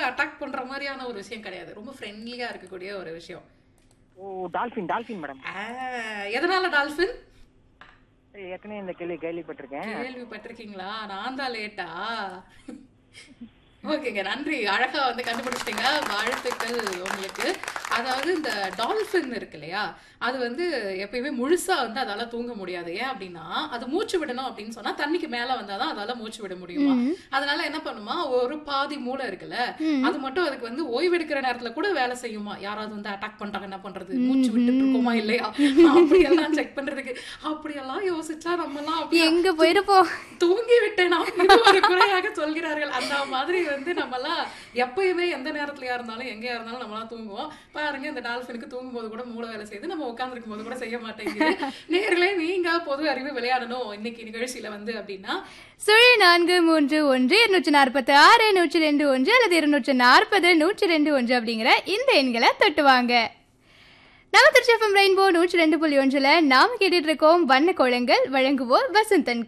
attack பண்ற மாதிரியான ஒரு விஷயம் கிடையாது ரொம்ப ஃப்ரெண்ட்லியா இருக்கக்கூடிய ஒரு விஷயம் ஓ டால்ஃபின் டால்ஃபின் மேடம் ஆ, எதனால டால்ஃபின் ஏற்கனவே இந்த கேள்வி கேள்விப்பட்டிருக்கேன் கேள்விப்பட்டிருக்கீங்களா நான் தான் லேட்டா ஓகேங்க நன்றி அழகா வந்து கண்டுபிடிச்சிட்டீங்க வாழ்த்துக்கள் உங்களுக்கு அதாவது இந்த டால்ஃபின் இருக்கு இல்லையா அது வந்து எப்பயுமே முழுசா வந்து அதால தூங்க முடியாது ஏன் அப்படின்னா அது மூச்சு விடணும் அப்படின்னு சொன்னா தண்ணிக்கு மேல வந்தாதான் அதால மூச்சு விட முடியுமா அதனால என்ன பண்ணுமா ஒரு பாதி மூளை இருக்குல்ல அது மட்டும் அதுக்கு வந்து ஓய்வெடுக்கிற நேரத்துல கூட வேலை செய்யுமா யாராவது வந்து அட்டாக் பண்றாங்க என்ன பண்றது மூச்சு விட்டுட்டு இருக்கோமா இல்லையா அப்படியெல்லாம் செக் பண்றதுக்கு அப்படியெல்லாம் யோசிச்சா நம்ம எல்லாம் அப்படியே எங்க போயிருப்போம் தூங்கி விட்டேனா இது ஒரு குறையாக சொல்கிறார்கள் அந்த மாதிரி வந்து நம்மலாம் எப்பயுமே எந்த நேரத்துலயா இருந்தாலும் எங்கேயா இருந்தாலும் நம்மலாம் தூங்குவோம் பாருங்க இந்த டால்ஃபினுக்கு தூங்கும் போது கூட மூளை வேலை செய்யுது நம்ம உட்கார்ந்துருக்கும் போது கூட செய்ய மாட்டேங்குது நேர்களே நீங்க பொது அறிவு விளையாடணும் இன்னைக்கு நிகழ்ச்சியில வந்து அப்படின்னா சுழி நான்கு மூன்று ஒன்று இருநூற்றி நாற்பத்தி ஆறு நூற்றி ரெண்டு ஒன்று அல்லது இருநூற்றி நாற்பது நூற்றி ரெண்டு ஒன்று அப்படிங்கிற இந்த எண்களை தொட்டுவாங்க நம்ம திருச்சி ரெயின்போ நூற்றி ரெண்டு புள்ளி ஒன்றில் நாம் கேட்டுட்டு இருக்கோம் வண்ண கோலங்கள் வழங்குவோர் வசந்தன்